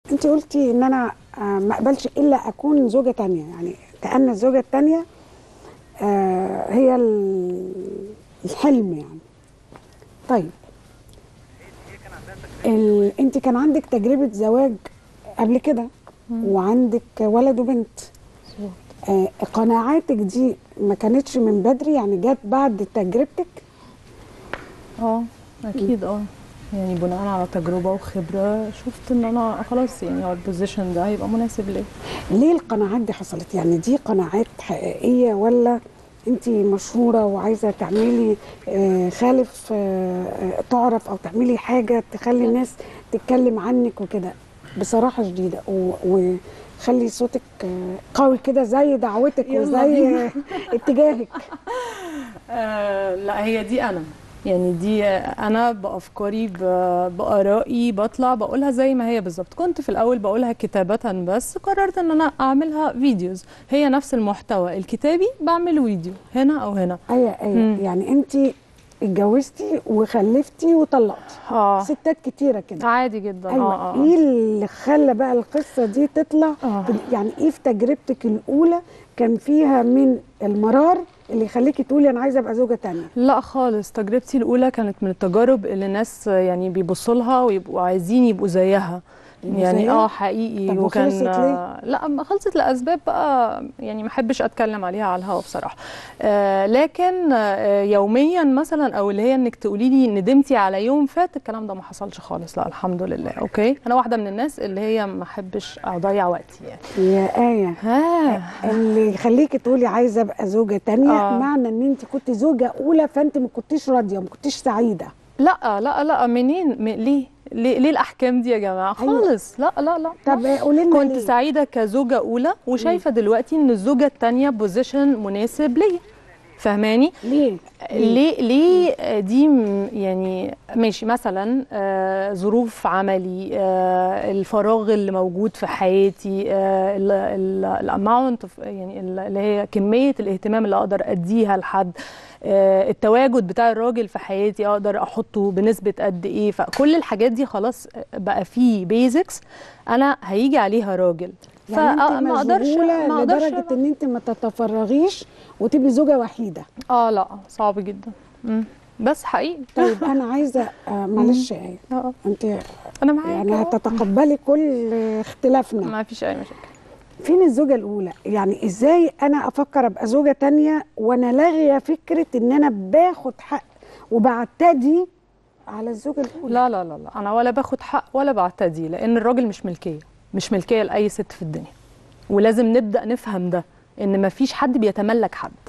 انت قلتي ان انا آه، ما اقبلش الا اكون زوجه تانية يعني كأن الزوجه التانية آه، هي ال- الحلم يعني طيب ال... انت كان عندك تجربه زواج قبل كده وعندك ولد وبنت آه قناعاتك دي ما كانتش من بدري يعني جت بعد تجربتك اه اكيد اه يعني بناء على تجربه وخبره شفت ان انا خلاص يعني هو البوزيشن ده هيبقى مناسب ليا ليه القناعات دي حصلت يعني دي قناعات حقيقيه ولا انت مشهوره وعايزه تعملي آه خالف آه آه، تعرف او تعملي حاجه تخلي الناس تتكلم عنك وكده بصراحه شديده و- وخلي صوتك آه، قوي كده زي دعوتك يلا وزي بينا. اتجاهك آه لا هي دي انا يعني دي انا بافكاري ب- بارائي بطلع بقولها زي ما هي بالظبط كنت في الاول بقولها كتابه بس قررت ان انا اعملها فيديوز هي نفس المحتوى الكتابي بعمل فيديو هنا او هنا ايوه ايوه مم. يعني انت اتجوزتي وخلفتي وطلقتي اه ستات كتيره كده عادي جدا ايوه اه اه ايه اللي خلى بقى القصه دي تطلع آه. يعني ايه في تجربتك الاولى كان فيها من المرار اللي يخليكي تقولي انا عايزه ابقى زوجه تانية لا خالص تجربتي الاولى كانت من التجارب اللي الناس يعني بيبصوا لها ويبقوا عايزين يبقوا زيها يبقوا يعني زيها؟ اه حقيقي طب وخلصت ليه؟ لا ما خلصت لاسباب بقى يعني ما احبش اتكلم عليها على الهوا بصراحه آه لكن آه يوميا مثلا او اللي هي انك تقولي لي ندمتي على يوم فات الكلام ده ما حصلش خالص لا الحمد لله اوكي انا واحده من الناس اللي هي ما احبش اضيع وقتي يعني يا ايه ها اللي يخليكي تقولي عايزه ابقى زوجه تانية آه. معنى ان انت كنت زوجه اولى فانت ما كنتيش راضيه ما كنتيش سعيده لا لا لا منين م- ليه ليه ليه الاحكام دي يا جماعه أيوة. خالص لا لا لا طب قولي لنا كنت ليه؟ سعيده كزوجه اولى وشايفه دلوقتي ان الزوجه الثانيه بوزيشن مناسب ليا فهماني ليه ليه ليه دي م- يعني ماشي مثلا آه، ظروف عملي آه، الفراغ اللي موجود في حياتي الاماونت يعني ال- اللي هي كميه الاهتمام اللي اقدر اديها لحد آه، التواجد بتاع الراجل في حياتي اقدر احطه بنسبه قد ايه فكل الحاجات دي خلاص بقى في بيزكس انا هيجي عليها راجل يعني انت فما اقدرش مشغوله ما اقدرش لدرجه ان انت ما تتفرغيش وتبقي زوجه وحيده اه لا صعب جدا مم. بس حقيقي طيب انا عايزه آه معلش يا ايه اه انت انا معاك يعني أهو. هتتقبلي كل اختلافنا ما فيش اي مشاكل فين الزوجه الاولى يعني ازاي انا افكر ابقى زوجه تانية وانا لاغيه فكره ان انا باخد حق وبعتدي على الزوجه الاولى لا لا لا لا انا ولا باخد حق ولا بعتدي لان الراجل مش ملكيه مش ملكيه لاي ست في الدنيا ولازم نبدا نفهم ده ان ما فيش حد بيتملك حد